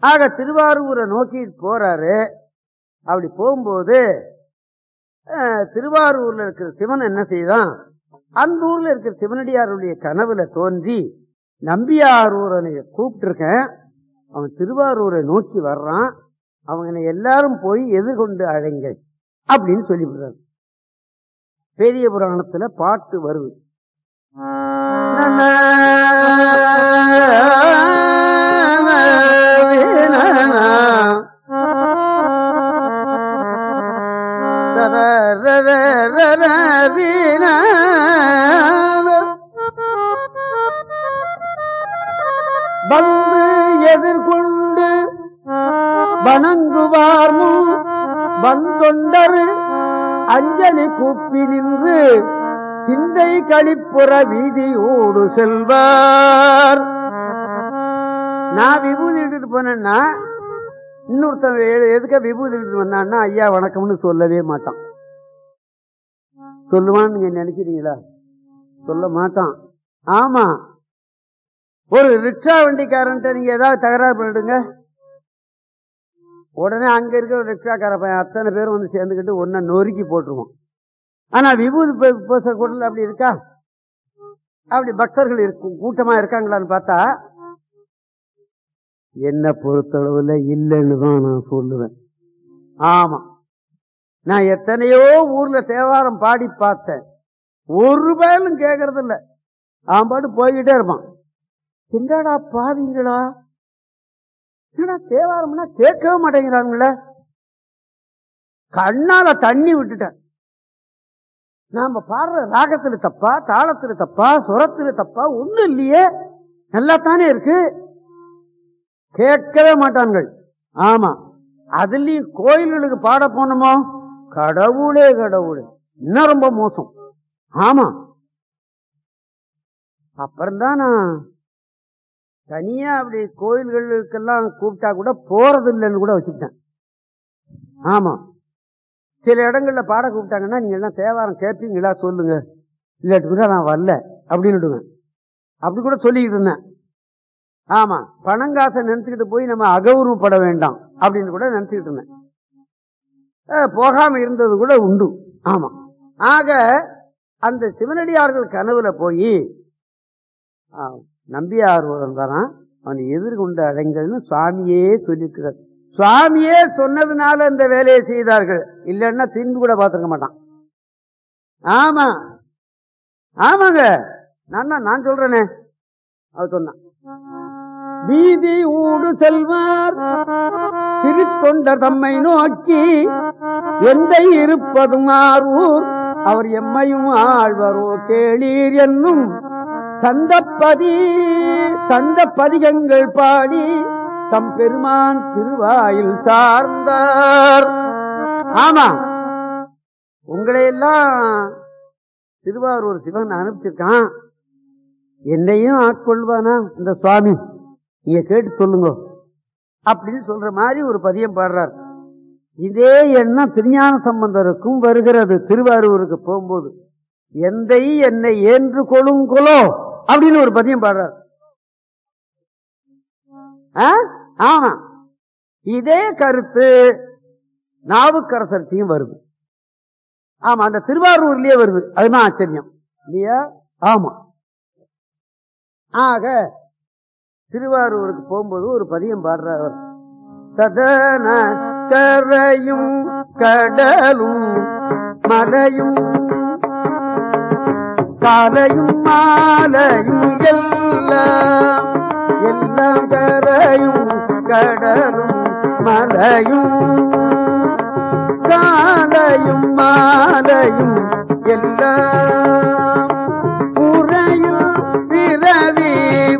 ஆக திருவாரூரை நோக்கி போறாரு அப்படி போகும்போது அஹ், திருவாரூர்ல இருக்கிற சிவன் என்ன செய்தான் அந்த ஊர்ல இருக்கிற சிவனடியாருடைய கனவுல தோன்றி நம்பியாரூரனை கூப்பிட்டிருக்கேன் அவன் திருவாரூரை நோக்கி வர்றான் அவனை எல்லாரும் போய் எதிர்கொண்டு அழைங்கள் அப்படின்னு சொல்லிவிடுறாரு பெரிய புராணத்துல பாட்டு வருது வந்து எதிர்கொண்டு வணங்குவார் முன் வந்தொண்டர் அஞ்சலி கூப்பி நின்று சிந்தை கழிப்புற வீதியோடு செல்வார் நான் விபூதி இட்டுட்டு போனேன்னா இன்னொருத்தன் எ- எதுக்க விபூதி இட்டுட்டு வந்தான்னா ஐயா வணக்கம்னு சொல்லவே மாட்டான் சொல்லுவான்னு நீங்க நினைக்கிறீங்களா சொல்ல மாட்டான் ஆமா ஒரு ரிக்ஷா வண்டிக்காரன்ட்ட நீங்க ஏதாவது தகராறு பண்ணிடுங்க உடனே அங்க இருக்கிற ஒரு ரிக்ஷாக்கார பையன் அத்தனை பேரும் வந்து சேர்ந்துக்கிட்டு ஒன்ன நொறுக்கி போட்டுருவோம் ஆனா விபூதி பூ- பூச கூடல அப்படி இருக்கா அப்படி பக்தர்கள் இருக்கும் கூட்டமா இருக்காங்களான்னு பார்த்தா என்ன பொறுத்தளவுல இல்லைன்னு தான் நான் சொல்லுவேன் ஆமா நான் எத்தனையோ ஊர்ல தேவாரம் பாடி பார்த்தேன் ஒரு பயலும் கேட்கறது இல்ல அவன் பாட்டு போய்கிட்டே இருப்பான் என்னடா பாவிங்களா என்னடா தேவாரம்னா கேட்கவே மாட்டேங்கிறாங்களே கண்ணால தண்ணி விட்டுட்டேன் நாம பாடுற ராகத்துல தப்பா தாளத்துல தப்பா சுரத்துல தப்பா ஒண்ணும் இல்லையே நல்லா தானே இருக்கு கேட்கவே மாட்டான்கள் ஆமா அதுலயும் கோயில்களுக்கு பாட போனோமோ கடவுளே கடவுளே இன்னும் ரொம்ப மோசம் ஆமா அப்புறம்தான் நான் தனியா அப்படி கோயில்களுக்கெல்லாம் கூப்பிட்டா கூட போறது இல்லைன்னு கூட வச்சுக்கிட்டேன் ஆமா சில இடங்கள்ல பாட கூப்பிட்டாங்கன்னா நீங்க எல்லாம் தேவாரம் கேட்பீங்களா சொல்லுங்க இல்லாட்டி கூட நான் வரல அப்படின்னு அப்படி கூட சொல்லிக்கிட்டு இருந்தேன் ஆமா பணங்காசை நினைச்சுக்கிட்டு போய் நம்ம அகௌரவப்பட வேண்டாம் அப்படின்னு கூட நினைச்சுக்கிட்டு இருந்தேன் அஹ், போகாம இருந்தது கூட உண்டு ஆமா ஆக அந்த சிவனடியார்கள் கனவுல போய் நம்பியார் தானா அவனை எதிர்கொண்ட அடைங்கள்னு சுவாமியே சொல்லியிருக்கிறார் சுவாமியே சொன்னதுனால இந்த வேலையை செய்தார்கள் இல்லைன்னா திரும்பி கூட பார்த்திருக்க மாட்டான் ஆமா ஆமாங்க நான் தான் நான் சொல்றேனே அவர் சொன்னான் வீதி ஊடு செல்வார் திருத்தொண்டர் தம்மை நோக்கி எந்த இருப்பதும் ஆரூர் அவர் எம்மையும் ஆழ்வரோ கேளீர் என்னும் சந்தப்பதி சந்த பதிகங்கள் பாடி தம் பெருமான் திருவாயில் சார்ந்தார் ஆமா உங்களை எல்லாம் திருவாரூர் சிவன் அனுப்பிச்சிருக்கான் என்னையும் ஆட்கொள்வானா இந்த சுவாமி நீங்க கேட்டு சொல்லுங்க அப்படின்னு சொல்ற மாதிரி ஒரு பதியம் பாடுறார் இதே எண்ணம் திருஞான சம்பந்தருக்கும் வருகிறது திருவாரூருக்கு போகும்போது எந்தை என்னை ஏன்று கொழுங்கொலோ அப்படின்னு ஒரு பதியம் பாடுறார் ஆ? ஆமா இதே கருத்து நாவுக்கரசர்த்தையும் வருது ஆமா அந்த திருவாரூர்லயே வருது அதுதான் ஆச்சரியம் இல்லையா ஆமா ஆக திருவாரூருக்கு போகும்போது ஒரு பதியம் பாடுறவர் சதன கரையும் கடலும் மலையும் காலையும் மாலையும் எல்லாம் எல்லாம் கரையும் கடலும் மலையும் காலையும் மாலையும் எல்லாம் உறையும் பிறவி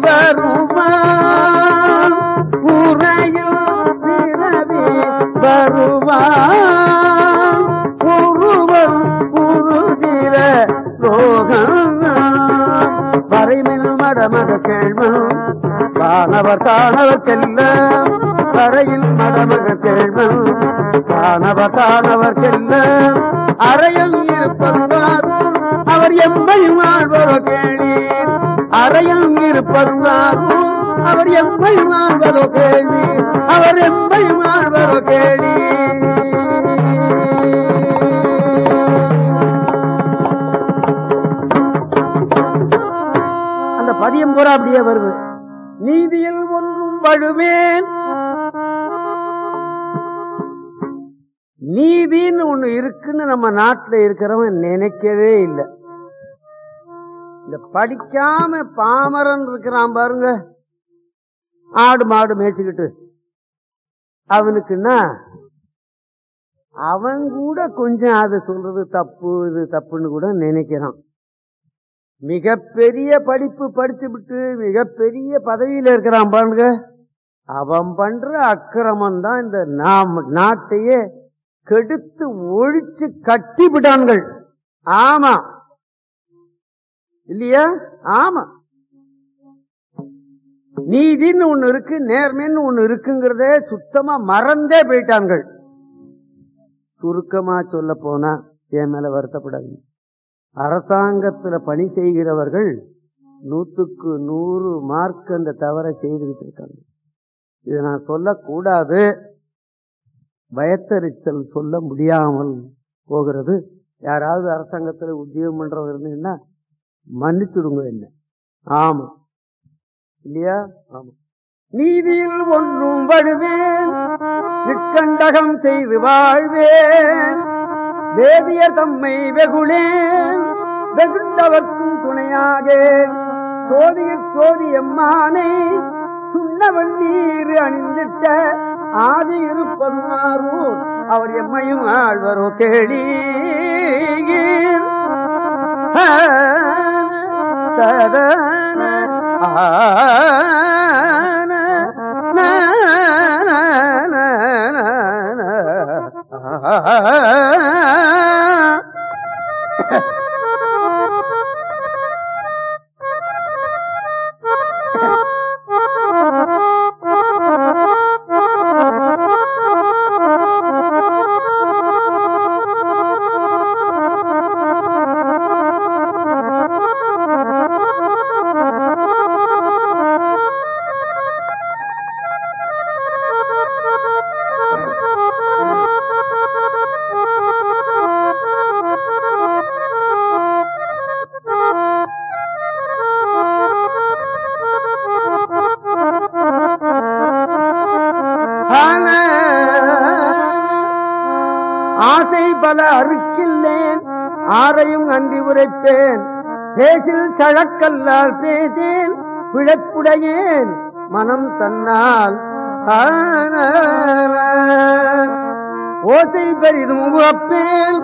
வருவான் உறையும் பிறவி வருவான் உருவம் உருதிர லோகம் வரைமில் மடமத கேள்வன் வானவர் தானவர்க்கெல்லாம் வரையில் மடமக கேள்வன் வானவர் தானவர்க்கெல்லாம் அறையில் இருப்பதுவாரூர் அவர் எம்மையும் ஆழ்வரோ கேளீர் அறையில் இருப்பதுவாரூர் அவர் எம்மையும் ஆழ்வதோ கேள்வி அவர் வழுவேன் நீதின்னு ஒண்ணு இருக்குன்னு நம்ம நாட்டுல இருக்கிறவன் நினைக்கவே இல்லை இந்த படிக்காம பாமரன் இருக்கிறான் பாருங்க ஆடு மாடு மேய்ச்சிக்கிட்டு அவனுக்குன்னா அவன் கூட கொஞ்சம் அதை சொல்றது தப்பு இது தப்புன்னு கூட நினைக்கிறான் மிகப்பெரிய படிப்பு படிச்சு விட்டு மிகப்பெரிய பதவியில இருக்கிறான் பாருங்க அவன் பண்ற அக்கிரமம் தான் இந்த நாம் நாட்டையே கெடுத்து ஒழிச்சு கட்டி விட்டான்கள் ஆமா இல்லையா ஆமா நீதின்னு ஒண்ணு இருக்கு நேர்மைன்னு ஒண்ணு இருக்குங்கிறதே சுத்தமா மறந்தே போயிட்டான்கள் சுருக்கமா சொல்ல போனா என் மேல வருத்தப்படாது அரசாங்கத்துல பணி செய்கிறவர்கள் நூத்துக்கு நூறு மார்க் அந்த தவறை செய்துகிட்டு இருக்காங்க இதை நான் சொல்லக்கூடாது பயத்தறிச்சல் சொல்ல முடியாமல் போகிறது யாராவது அரசாங்கத்துல உத்தியோகம் பண்றவங்க இருந்தீங்கன்னா மன்னிச்சுடுங்க என்ன ஆமா இல்லையா ஆமா நீதியில் ஒன்றும் வழுவேன் நிற்கண்டகம் செய்து வாழ்வேன் வேதிய தம்மை வெகுளேன் வெகுண்டவர்க்கும் துணையாக சோதியில் சோதி எம்மானை சுண்ணவல் நீர் அணிந்திட்ட ஆதி இருப்பதுமாறூர் அவர் எம்மையும் ஆழ்வரோ தேடி ததன ஆன ஆசை பல அறுக்கில்லேன் ஆரையும் அன்றி உரைப்பேன் பேசில் சழக்கல்லால் பேசேன் பிழப்புடையேன் மனம் தன்னால் ஆன. ஓசை பெரிதும் உகப்பேன்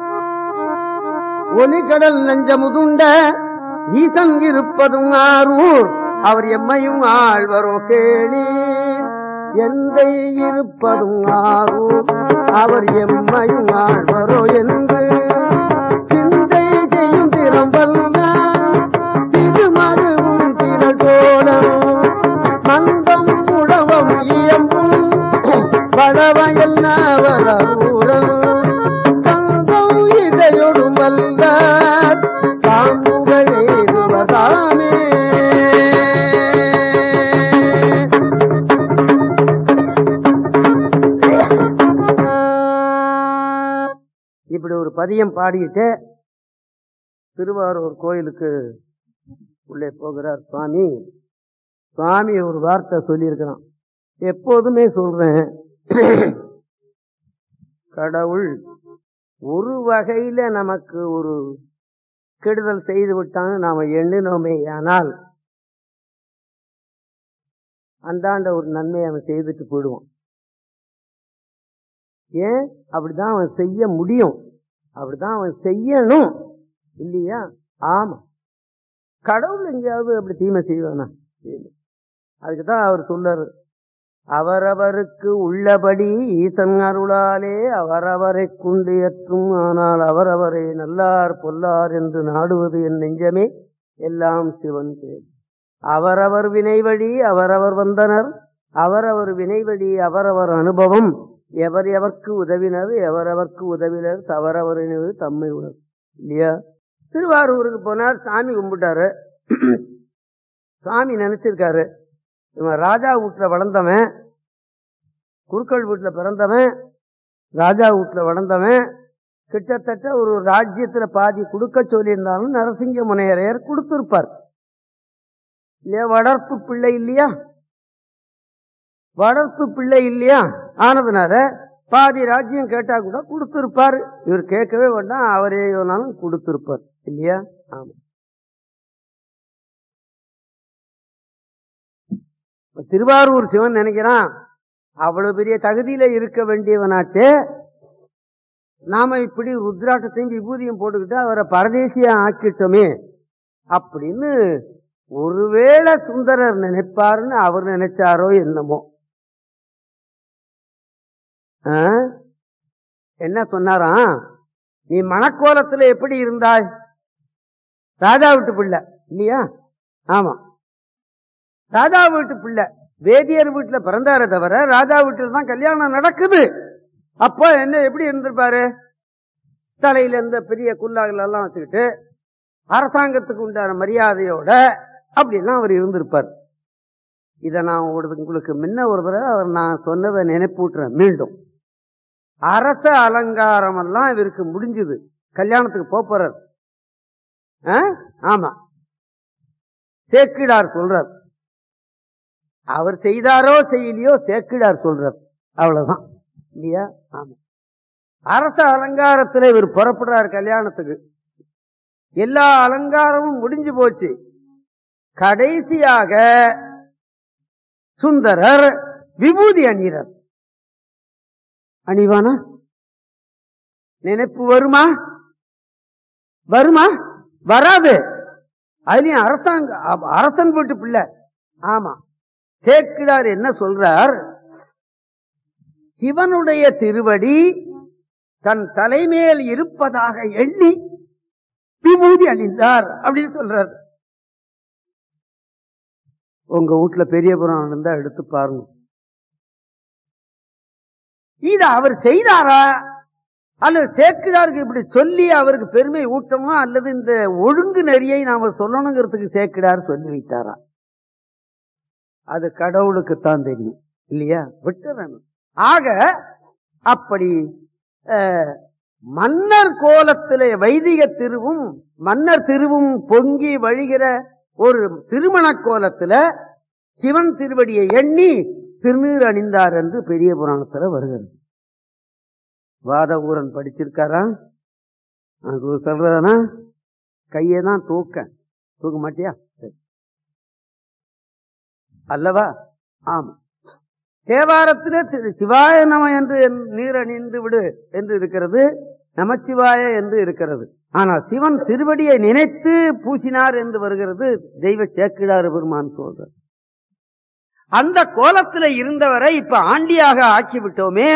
ஒலிகடல் நஞ்சமுதுண்ட ஈசன் இருப்பதும் ஆரூர் அவர் எம்மையும் ஆழ்வரோ கேளீர் எந்தை இருப்பதும் ஆரூர் அவர் எம்மையும் ஆழ்வரோ என்று சிந்தை செய்யும் திறம்பல்ல திருமருவும் திரட்டோடம் மந்தம் உடவம் இயம்பும் படவயல் நவரூரம் தங்கம் இதையொடும் வல்ல தாமுகளேதுவதாமே இப்படி ஒரு பதியம் பாடிட்டு திருவாரூர் கோயிலுக்கு உள்ளே போகிறார் சுவாமி சுவாமி ஒரு வார்த்தை சொல்லியிருக்கிறான் எப்போதுமே சொல்றேன் கடவுள் ஒரு வகையில நமக்கு ஒரு கெடுதல் செய்து விட்டான்னு நாம எண்ணினோமே ஆனால் அந்தாண்ட ஒரு நன்மை அவன் செய்துட்டு போயிடுவான் ஏன் அப்படிதான் அவன் செய்ய முடியும் அப்படிதான் அவன் செய்யணும் இல்லையா ஆமா கடவுள் எங்கேயாவது அப்படி தீமை செய்வானா இல்லை. அதுக்குதான் அவர் சொல்லாரு அவரவருக்கு உள்ளபடி ஈசன் அருளாலே அவரவரை கொண்டு ஏற்றும் ஆனால் அவரவரை நல்லார் பொல்லார் என்று நாடுவது என் நெஞ்சமே எல்லாம் சிவன் பேர் அவரவர் வினை வழி அவரவர் வந்தனர் அவரவர் வினை வழி அவரவர் அனுபவம் எவர் எவர்க்கு உதவினர் எவரவர்க்கு உதவினர் தவறவரினது தம்மை உணர் இல்லையா திருவாரூருக்கு போனார் சாமி கும்பிட்டாரு சாமி நினைச்சிருக்காரு இவன் ராஜா வீட்டுல வளர்ந்தவன் குருக்கள் வீட்டுல பிறந்தவன் ராஜா வீட்டுல வளர்ந்தவன் கிட்டத்தட்ட ஒரு ராஜ்யத்துல பாதி கொடுக்க சொல்லியிருந்தாலும் நரசிங்க முனையரையர் கொடுத்திருப்பார் இல்லையா வளர்ப்பு பிள்ளை இல்லையா வளர்ப்பு பிள்ளை இல்லையா ஆனதுனால பாதி ராஜ்யம் கேட்டா கூட கொடுத்திருப்பாரு இவர் கேட்கவே வேண்டாம் அவரே வேணாலும் கொடுத்திருப்பார் இல்லையா ஆமா இப்ப திருவாரூர் சிவன் நினைக்கிறான் அவ்வளவு பெரிய தகுதியில இருக்க வேண்டியவனாச்சே நாம இப்படி ருத்ராட்டத்தையும் விபூதியும் போட்டுக்கிட்டு அவரை பரதேசியா ஆக்கிட்டோமே அப்படின்னு ஒருவேளை சுந்தரர் நினைப்பாருன்னு அவர் நினைச்சாரோ என்னமோ ஆ? என்ன சொன்னாராம் நீ மணக்கோலத்துல எப்படி இருந்தாய் ராஜா வீட்டு பிள்ளை இல்லையா ஆமா ராஜா வீட்டு பிள்ளை வேதியர் வீட்டுல பிறந்தாரே தவிர ராஜா வீட்டுல தான் கல்யாணம் நடக்குது அப்போ என்ன எப்படி இருந்திருப்பாரு தலையில இந்த பெரிய குல்லாக்கள் எல்லாம் வச்சுக்கிட்டு அரசாங்கத்துக்கு உண்டான மரியாதையோட அப்படிலாம் அவர் இருந்திருப்பார் இத நான் ஒரு- உங்களுக்கு முன்ன ஒரு தடவை அவர் நான் சொன்னதை நினைப்பூட்டுறேன் மீண்டும் அரச அலங்காரம் எல்லாம் இவருக்கு முடிஞ்சது கல்யாணத்துக்கு போப் போறார் ஆ? ஆமா சேக்கிடார் சொல்றார் அவர் செய்தாரோ செய்யலையோ சேக்கிடார் சொல்றார் அவ்வளவுதான் இல்லையா ஆமா அரச அலங்காரத்துல இவர் புறப்படுறார் கல்யாணத்துக்கு எல்லா அலங்காரமும் முடிஞ்சு போச்சு கடைசியாக சுந்தரர் விபூதி அணிகிறார் அணிவானா நினைப்பு வருமா வருமா வராது அதுலயும் அரசாங்க அ- அரசன் வீட்டு பிள்ளை ஆமா சேக்கிடார் என்ன சொல்றார் சிவனுடைய திருவடி தன் தலைமேல் இருப்பதாக எண்ணி விபூதி அணிந்தார் அப்படின்னு சொல்றார் உங்க வீட்டுல பெரிய புராணம் இருந்தா எடுத்து பாருங்க இது அவர் செய்தாரா அல்லது சேக்கிடாருக்கு இப்படி சொல்லி அவருக்கு பெருமை ஊட்டமா அல்லது இந்த ஒழுங்கு நெறியை நாம சொல்லணுங்கிறதுக்கு சேக்கிடார் சொல்லி வைத்தாரா அது கடவுளுக்குத்தான் தெரியும் இல்லையா விட்டுறேன் ஆக அப்படி அஹ், மன்னர் கோலத்திலே வைதிக திருவும் மன்னர் திருவும் பொங்கி வழிகிற ஒரு திருமண கோலத்துல சிவன் திருவடியை எண்ணி திருநீர் அணிந்தார் என்று பெரிய புராணத்துல வருகிறது வாத ஊரன் படிச்சிருக்காரா அது சொல்றதுனா கையை தான் தூக்க தூக்க மாட்டியா சரி. அல்லவா ஆமா தேவாரத்திலே திரு சிவாய நம என்று நீர் அணிந்து விடு என்று இருக்கிறது நமச்சிவாய என்று இருக்கிறது ஆனால் சிவன் திருவடியை நினைத்து பூசினார் என்று வருகிறது தெய்வ சேக்கிழார் பெருமான் சொல்றார் அந்த கோலத்துல இருந்தவரை இப்ப ஆண்டியாக ஆக்கி விட்டோமே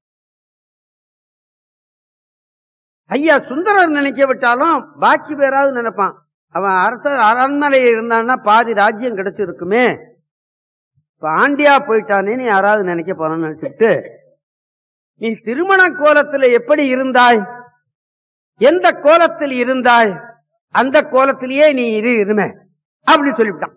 ஐயா சுந்தரர் நினைக்க விட்டாலும் பாக்கி பேராவது நினைப்பான் அவன் அரச அரண்மனையில் இருந்தான்னா பாதி ராஜ்யம் கிடைச்சிருக்குமே இப்ப ஆண்டியா போயிட்டானேன்னு யாராவது நினைக்க போறான்னு நினைச்சிட்டு நீ திருமண கோலத்துல எப்படி இருந்தாய் எந்த கோலத்தில் இருந்தாய் அந்த கோலத்திலேயே நீ இரு இருமே அப்படி சொல்லிவிட்டான்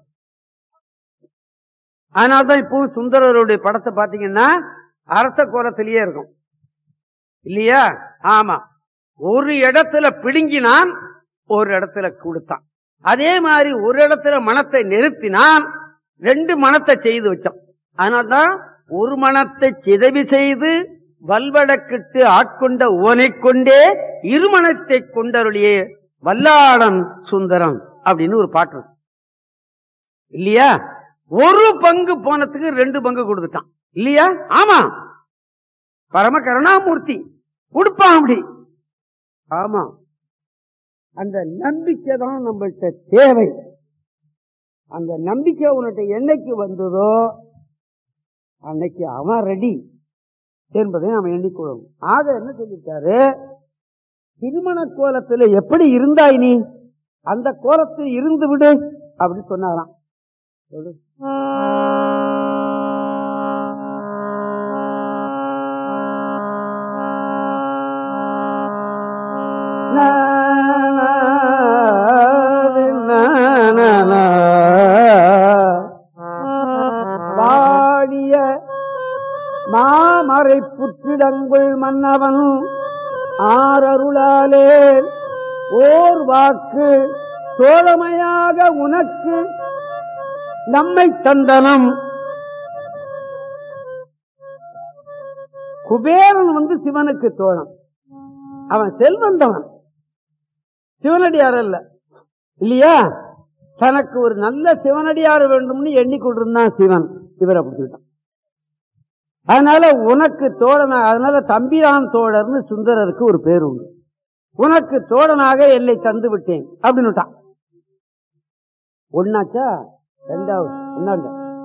அதனால்தான் இப்போ சுந்தரருடைய படத்தை பாத்தீங்கன்னா அரச கோலத்திலேயே இருக்கும் இல்லையா ஆமா ஒரு இடத்துல பிடுங்கினான் ஒரு இடத்துல கொடுத்தான் அதே மாதிரி ஒரு இடத்துல மனத்தை நிறுத்தினான் ரெண்டு மனத்தை செய்து வச்சான் அதனால்தான் ஒரு மனத்தை சிதவி செய்து வல்வடக்கிட்டு ஆட்கொண்ட உவனைக் கொண்டே இருமனத்தை கொண்டருளியே வல்லாளன் சுந்தரம் அப்படின்னு ஒரு பாட்டு இருக்கு. இல்லையா ஒரு பங்கு போனதுக்கு ரெண்டு பங்கு கொடுத்துட்டான் இல்லையா ஆமா பரம கருணாமூர்த்தி கொடுப்பான் அப்படி ஆமா அந்த நம்பிக்கை தான் நம்மள்கிட்ட தேவை அந்த நம்பிக்கை உன்கிட்ட என்னைக்கு வந்ததோ அன்னைக்கு அவன் ரெடி என்பதை நாம் எண்ணிக்கொள்ளும் ஆக என்ன சொல்லிட்டாரு திருமண கோலத்துல எப்படி இருந்தாய் நீ அந்த கோலத்தில் இருந்து விடு அப்படி சொன்னாராம் சொல்லு. பாடிய மாமறை புற்றிடங்குள் மன்னவன் ஆரருளாலே ஓர் வாக்கு தோழமையாக உனக்கு நம்மை தந்தனம் குபேரன் வந்து சிவனுக்கு தோழன் அவன் செல்வந்தவன் சிவனடியார் அல்ல இல்லையா தனக்கு ஒரு நல்ல சிவனடியார் வேண்டும்னு எண்ணிக்கொண்டிருந்தான் சிவன் இவரை பிடிச்சிட்டான் அதனால உனக்கு தோழனா அதனால தம்பிரான் தோழர்னு சுந்தரருக்கு ஒரு பேர் உண்டு உனக்கு தோழனாக எல்லை தந்து விட்டேன் அப்படின்னுட்டான் ஒன்னாச்சா ரெண்டாவது என்னங்க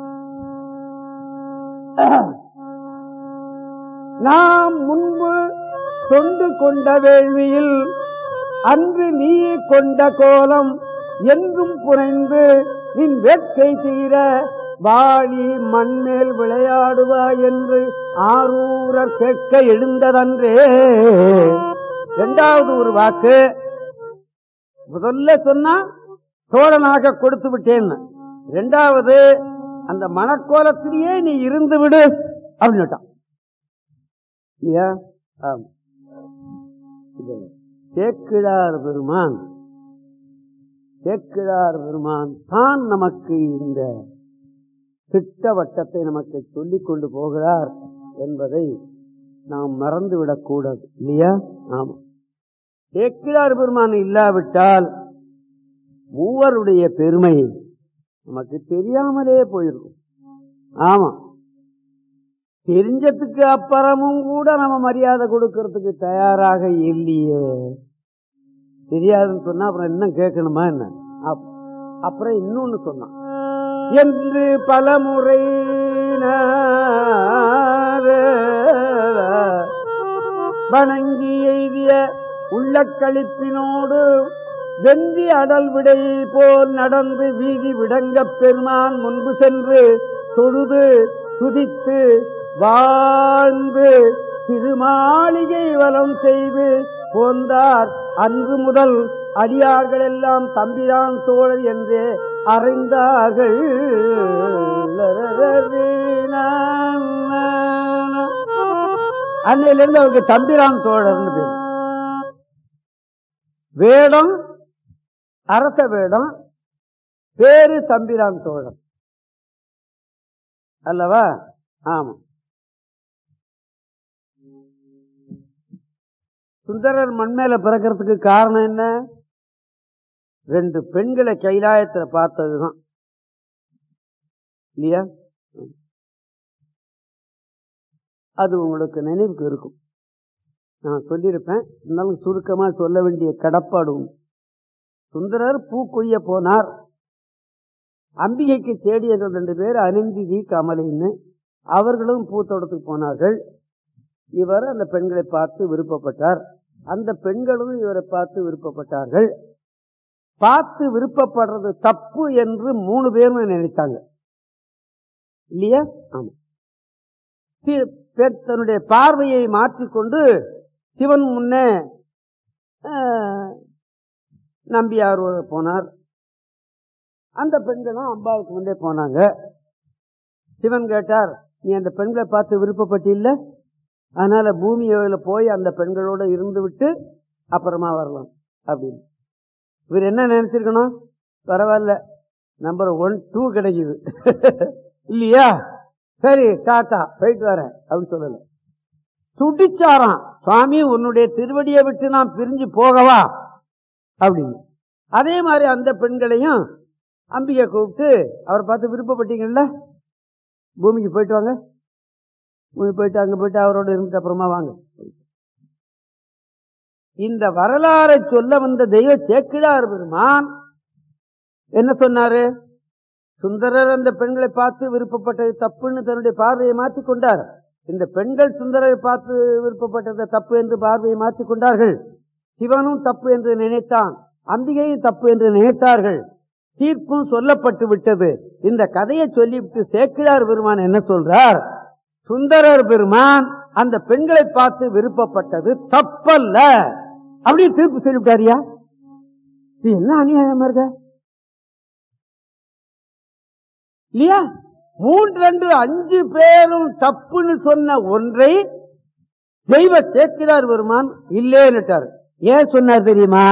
நாம் முன்பு தொண்டு கொண்ட வேள்வியில் அன்று நீ கொண்ட கோலம் என்றும் புனைந்து நின் வேட்கை தீர வாழி மண்மேல் விளையாடுவாய் என்று ஆரூரர் கேட்க எழுந்ததன்றே இரண்டாவது ஒரு வாக்கு முதல்ல சொன்னா தோழனாக கொடுத்து விட்டேன்னு இரண்டாவது அந்த மணக்கோலத்திலேயே நீ இருந்து விடு அப்படின்னுட்டான் இல்லையா ஆமா. இது சேக்கிழார் பெருமான் சேக்கிழார் பெருமான் தான் நமக்கு இந்த திட்டவட்டத்தை நமக்கு சொல்லிக் கொண்டு போகிறார் என்பதை நாம் மறந்துவிடக் கூடாது இல்லையா ஆமா சேக்கிழார் பெருமான் இல்லாவிட்டால் மூவருடைய பெருமை நமக்கு தெரியாமலே போயிருக்கும் ஆமா தெரிஞ்சதுக்கு அப்புறமும் கூட நம்ம மரியாதை கொடுக்கறதுக்கு தயாராக இல்லையே தெரியாதுன்னு சொன்னா அப்புறம் இன்னும் கேட்கணுமா என்ன அப்- அப்புறம் இன்னொன்னு சொன்னான் என்று பலமுறை வணங்கி எய்திய உள்ள களிப்பினோடு வெந்தி அடல் விடை போல் நடந்து வீதி விடங்கப் பெருமான் முன்பு சென்று தொழுது துதித்து வாழ்ந்து திருமாளிகை வலம் செய்து போந்தார் அன்று முதல் அடியார்கள் எல்லாம் தம்பிரான் தோழர் என்றே அறிந்தார்கள் அன்னையிலிருந்து அவருக்கு தம்பிரான் தோழர்னு பேர் வேடம் அரச வேடம் பேரு தம்பிரான் தோழர் அல்லவா ஆமா சுந்தரர் மண்மேல பிறக்கிறதுக்கு காரணம் என்ன ரெண்டு பெண்களை கைலாயத்துல பார்த்ததுதான் இல்லையா அது உங்களுக்கு நினைவுக்கு இருக்கும் நான் சொல்லியிருப்பேன் இருந்தாலும் சுருக்கமா சொல்ல வேண்டிய கடப்பாடு உண்டு. சுந்தரர் பூ கொய்ய போனார் அம்பிகைக்கு தேடிய ரெண்டு பேர் அனந்திதி கமலின்னு அவர்களும் பூத்தோட்டத்துக்கு போனார்கள் இவர் அந்த பெண்களை பார்த்து விருப்பப்பட்டார் அந்த பெண்களும் இவரை பார்த்து விருப்பப்பட்டார்கள் பார்த்து விருப்பப்படுறது தப்பு என்று மூணு பேரும் நினைத்தாங்க இல்லையா ஆமா தி- பெ- தன்னுடைய பார்வையை மாற்றிக்கொண்டு சிவன் முன்னே ஆஹ், நம்பியார் போனார் அந்த பெண்களும் அம்பாவுக்கு முன்னே போனாங்க சிவன் கேட்டார் நீ அந்த பெண்களை பார்த்து விருப்பப்பட்டில்ல அதனால பூமியில போய் அந்த பெண்களோட இருந்து விட்டு அப்புறமா வரலாம் அப்படின்னு இவர் என்ன நினைச்சிருக்கணும் பரவாயில்ல நம்பர் ஒன் டூ கிடைக்குது இல்லையா சரி டாட்டா போயிட்டு வரேன் அப்படின்னு சொல்லல துடிச்சாராம் சுவாமி உன்னுடைய திருவடியை விட்டு நான் பிரிஞ்சு போகவா அப்படின்னு அதே மாதிரி அந்த பெண்களையும் அம்பிகை கூப்பிட்டு அவரை பார்த்து விருப்பப்பட்டீங்கல்ல பூமிக்கு போயிட்டு வாங்க பூமி போயிட்டு அங்க போயிட்டு அவரோட இருந்துட்டு அப்புறமா வாங்க இந்த வரலாறை சொல்ல வந்த தெய்வ சேக்கிழார் பெருமான் என்ன சொன்னாரு சுந்தரர் அந்த பெண்களை பார்த்து விருப்பப்பட்டது தப்புன்னு தன்னுடைய பார்வையை மாற்றிக் கொண்டார் இந்த பெண்கள் சுந்தரரை பார்த்து விருப்பப்பட்டது தப்பு என்று பார்வையை மாற்றிக் கொண்டார்கள் சிவனும் தப்பு என்று நினைத்தான் அம்பிகையும் தப்பு என்று நினைத்தார்கள் தீர்ப்பும் சொல்லப்பட்டு விட்டது இந்த கதையை சொல்லிவிட்டு சேக்கிழார் பெருமான் என்ன சொல்றார் சுந்தரர் பெருமான் அந்த பெண்களை பார்த்து விருப்பப்பட்டது தப்பல்ல அப்படின்னு தீர்ப்பு சொல்லிவிட்டாரியா இது என்ன அநியாயமா இருக்க இல்லையா மூன்று ரெண்டு அஞ்சு பேரும் தப்புன்னு சொன்ன ஒன்றை தெய்வ சேக்கிரார் பெருமான் இல்லேன்னுட்டார் ஏன் சொன்னார் தெரியுமா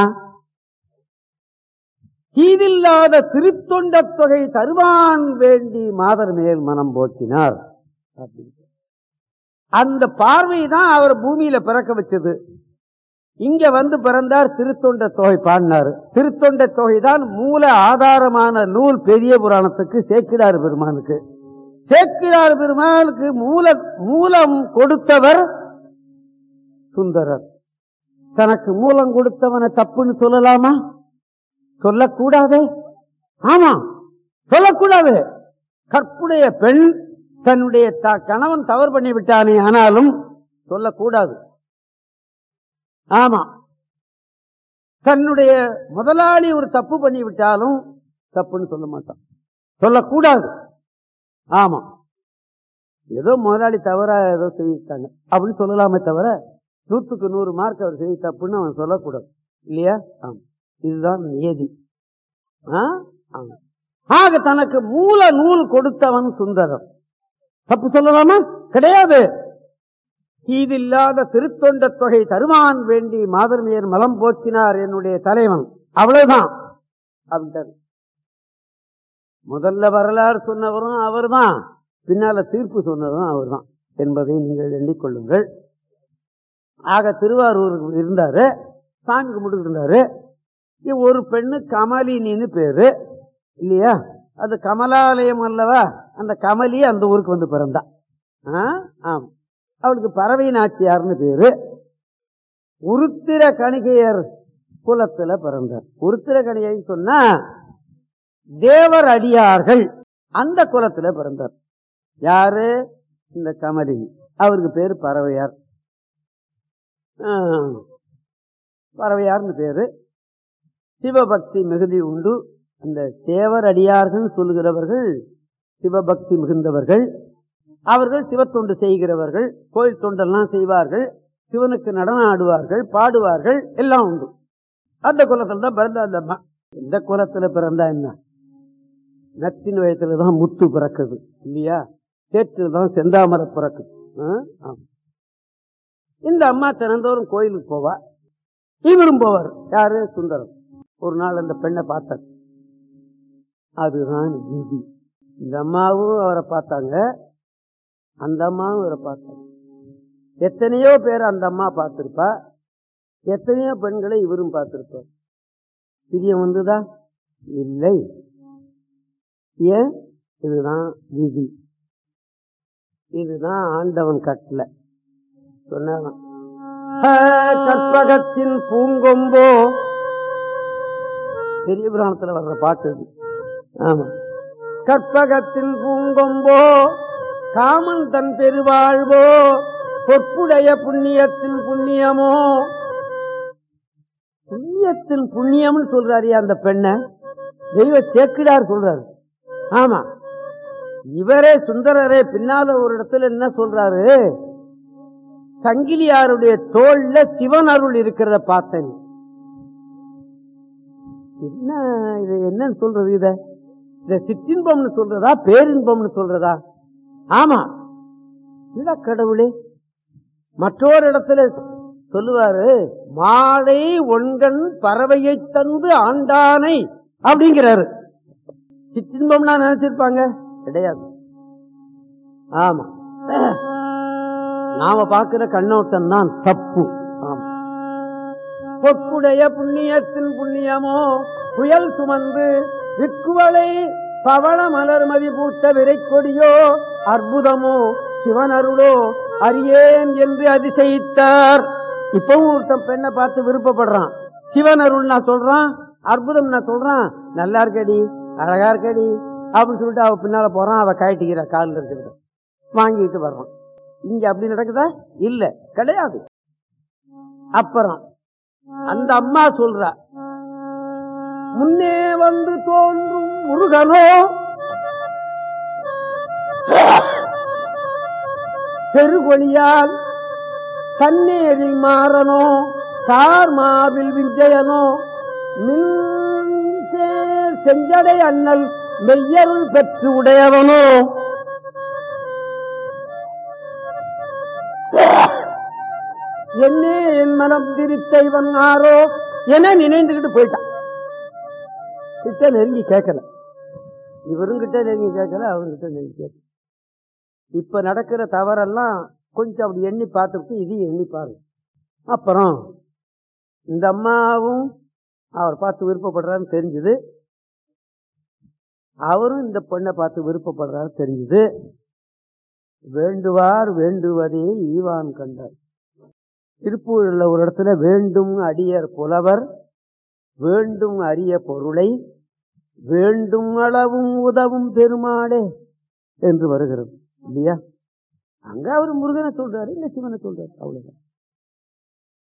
தீதில்லாத திருத்தொண்ட தொகை தருவான் வேண்டி மாதர் மேல் மனம் போக்கினார் அப்படின்னு. அந்த பார்வை தான் அவர் பூமியில பிறக்க வச்சது இங்க வந்து பிறந்தார் திருத்தொண்ட தொகை பாடினார் திருத்தொண்ட தொகை தான் மூல ஆதாரமான நூல் பெரிய புராணத்துக்கு சேக்கிடார் பெருமானுக்கு சேக்கிடார் பெருமானுக்கு மூல மூலம் கொடுத்தவர் சுந்தரர் தனக்கு மூலம் கொடுத்தவனை தப்புன்னு சொல்லலாமா சொல்லக்கூடாது ஆமா சொல்லக்கூடாது கற்புடைய பெண் தன்னுடைய த- கணவன் தவறு பண்ணி விட்டானே ஆனாலும் சொல்லக்கூடாது ஆமா தன்னுடைய முதலாளி ஒரு தப்பு பண்ணி விட்டாலும் தப்புன்னு சொல்ல மாட்டான் சொல்லக்கூடாது ஆமா ஏதோ முதலாளி தவறா ஏதோ செய்யிட்டாங்க அப்படின்னு சொல்லலாமே தவிர நூத்துக்கு நூறு மார்க் அவர் செய்ய தப்புன்னு அவன் சொல்லக்கூடாது இல்லையா ஆமா இதுதான் நியதி ஆ? ஆமா. ஆக தனக்கு மூல நூல் கொடுத்தவன் சுந்தரம் தப்பு சொல்லலாமா கிடையாது தீதில்லாத திருத்தொண்ட தொகை தருமான் வேண்டி மாதர்மையர் மலம் போக்கினார் என்னுடைய தலைவன் அவ்வளவுதான் அப்படின்ட்டாரு முதல்ல வரலாறு சொன்னவரும் அவர்தான் பின்னால தீர்ப்பு சொன்னதும் அவர்தான் என்பதை நீங்கள் எண்ணிக்கொள்ளுங்கள் ஆக திருவாரூருக்கு இருந்தாரு சாமி கும்பிட்டு இருந்தாரு இ- ஒரு பெண்ணு கமலினின்னு பேரு இல்லையா அது கமலாலயம் அல்லவா அந்த கமலி அந்த ஊருக்கு வந்து பிறந்தா ஆ? ஆம் அவளுக்கு பறவை நாச்சியார்னு பேரு உருத்திர கணிகையர் குலத்துல பிறந்தார் உருத்திர கணிகை சொன்னா தேவர் அடியார்கள் அந்த குலத்துல பிறந்தார் யாரு இந்த கமலினி அவருக்கு பேரு பறவையார் ஆ, பறவையார்னு பேரு சிவபக்தி மிகுதி உண்டு அந்த தேவர் அடியார்கள் சொல்லுகிறவர்கள் சிவபக்தி மிகுந்தவர்கள் அவர்கள் சிவத்தொண்டு செய்கிறவர்கள் கோயில் தொண்டெல்லாம் செய்வார்கள் சிவனுக்கு நடனம் ஆடுவார்கள் பாடுவார்கள் எல்லாம் உண்டு அந்த குலத்தில் தான் பிறந்த அந்த அம்மா இந்த குலத்துல பிறந்தா என்ன நத்தின் வயத்துல தான் முத்து பிறக்குது இல்லையா சேற்றில் தான் செந்தாமரை பிறக்குது ஆ? ஆமா. இந்த அம்மா தினந்தோறும் கோயிலுக்கு போவா இவரும் போவார் யாரு சுந்தரம் ஒரு நாள் அந்த பெண்ணை பார்த்தார் அதுதான் விதி இந்த அம்மாவும் அவரை பார்த்தாங்க அந்த அம்மாவும் இவரை பார்த்தாங்க எத்தனையோ பேர் அந்த அம்மா பார்த்திருப்பா எத்தனையோ பெண்களை இவரும் பார்த்திருப்பார் பிரியம் வந்துதா இல்லை ஏன் இதுதான் விதி இதுதான் ஆண்டவன் கட்டளை சொன்னான் கற்பகத்தின் பூங்கொம்போ பெரிய புராணத்துல வர்ற பாட்டு இது ஆமா கற்பகத்தின் பூங்கொம்போ காமன் தன் பெருவாழ்வோ பொற்புடைய புண்ணியத்தின் புண்ணியமோ புண்ணியத்தின் புண்ணியம்னு சொல்றாரு அந்த பெண்ணை தெய்வ சேக்கிடார் சொல்றாரு ஆமா இவரே சுந்தரரே பின்னால ஒரு இடத்துல என்ன சொல்றாரு சங்கிலியாருடைய தோல்ல சிவன் அருள் இருக்கிறத பார்த்தேன் என்ன இது என்னன்னு சொல்றது இத இத சிற்றின்பம்னு சொல்றதா பேரின்பம்னு சொல்றதா ஆமா இல்ல கடவுளே மற்றொரு இடத்துல சொல்லுவாரு மாலை ஒன்கண் பறவையை தந்து ஆண்டானை அப்படிங்கிறாரு சிற்றின்பம்னா நினைச்சிருப்பாங்க கிடையாது ஆமா நாம பார்க்கிற கண்ணோட்டம் தான் தப்பு ஆமா பொற்புடைய புண்ணியத்தின் புண்ணியமோ புயல் சுமந்து விக்குவளை பவள மலர் மதி பூத்த விரை கொடியோ அற்புதமோ சிவனருளோ அறியேன் என்று அதிசயித்தார் இப்பவும் ஒருத்தன் பெண்ணை பார்த்து விருப்பப்படுறான் சிவனருள் நான் சொல்றான் அற்புதம் நான் சொல்றான் நல்லா இருக்கடி அழகா இருக்கடி அப்படின்னு சொல்லிட்டு அவ பின்னால போறான் அவ கழட்டிக்கிற காலில் இருக்கிறத வாங்கிட்டு வர்றான் இங்க அப்படி நடக்குதா இல்ல கிடையாது அப்புறம் அந்த அம்மா சொல்றா முன்னே வந்து தோன்றும் முருகனோ பெருகொழியால் தன்னேரில் மாறனோ கார் மாவில் விஜயனோ மின் சேர் செஞ்சடை அண்ணல் மெய்யருள் பெற்று உடையவனோ என்னே என் மனம் திரித்த இவன் ஆரோ என நினைந்துகிட்டு போயிட்டான் கிட்ட நெருங்கி கேட்கல இவரும் கிட்ட நெருங்கி கேட்கல அவர்கிட்ட நெருங்கி கேட்கல இப்ப நடக்கிற தவறெல்லாம் கொஞ்சம் அப்படி எண்ணி பார்த்துட்டு இதையும் எண்ணி பாருங்க அப்புறம் இந்த அம்மாவும் அவர் பார்த்து விருப்பப்படுறாருன்னு தெரிஞ்சது அவரும் இந்த பெண்ணை பார்த்து விருப்பப்படுறாரு தெரிஞ்சது வேண்டுவார் வேண்டுவதே ஈவான் கண்டார் திருப்பூரில் ஒரு இடத்துல வேண்டும் அடியர் புலவர் வேண்டும் அரிய பொருளை வேண்டும் அளவும் உதவும் பெருமாளே என்று வருகிறது இல்லையா அங்க அவர் முருகனை சொல்றாரு இல்ல சிவனை சொல்றாரு அவ்வளவுதான்